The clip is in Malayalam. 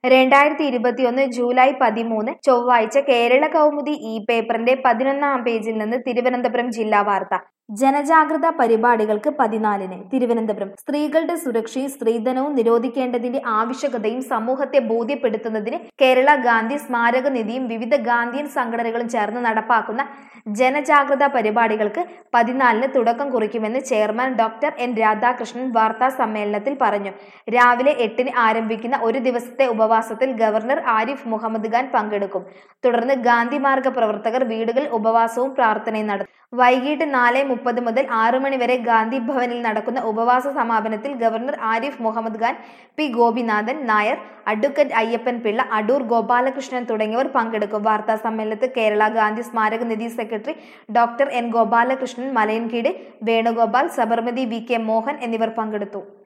രണ്ടായിരത്തി ഇരുപത്തിയൊന്ന് ജൂലൈ പതിമൂന്ന് ചൊവ്വാഴ്ച കേരള കൗമുദി ഇ പേപ്പറിന്റെ പതിനൊന്നാം പേജിൽ നിന്ന് തിരുവനന്തപുരം ജില്ലാ വാർത്ത ജനജാഗ്രത പരിപാടികൾക്ക് പതിനാലിന് തിരുവനന്തപുരം സ്ത്രീകളുടെ സുരക്ഷയും സ്ത്രീധനവും നിരോധിക്കേണ്ടതിന്റെ ആവശ്യകതയും സമൂഹത്തെ ബോധ്യപ്പെടുത്തുന്നതിന് കേരള ഗാന്ധി സ്മാരക നിധിയും വിവിധ ഗാന്ധിയൻ സംഘടനകളും ചേർന്ന് നടപ്പാക്കുന്ന ജനജാഗ്രത പരിപാടികൾക്ക് പതിനാലിന് തുടക്കം കുറിക്കുമെന്ന് ചെയർമാൻ ഡോക്ടർ എൻ രാധാകൃഷ്ണൻ വാർത്താ സമ്മേളനത്തിൽ പറഞ്ഞു രാവിലെ എട്ടിന് ആരംഭിക്കുന്ന ഒരു ദിവസത്തെ ഉപവാസത്തിൽ ഗവർണർ ആരിഫ് മുഹമ്മദ് ഖാൻ പങ്കെടുക്കും തുടർന്ന് ഗാന്ധി മാർഗ പ്രവർത്തകർ വീടുകളിൽ ഉപവാസവും പ്രാർത്ഥനയും നടത്തും വൈകിട്ട് നാല് മുപ്പത് മുതൽ ആറ് മണി വരെ ഗാന്ധി ഭവനിൽ നടക്കുന്ന ഉപവാസ സമാപനത്തിൽ governor Arif Mohammad Khan P Gopinathan Nair advocate Ayyappan Pillai Adoor Gopalakrishnan തുടങ്ങിയവർ പങ്കെടുക്കും വാർത്താ സമ്മേളനത്തിൽ Kerala Gandhi Smaraka Nidhi secretary doctor N Gopalakrishnan Malayinkeezhu Venugopal Sabarmathi V K Mohan എന്നിവർ പങ്കെടുത്തു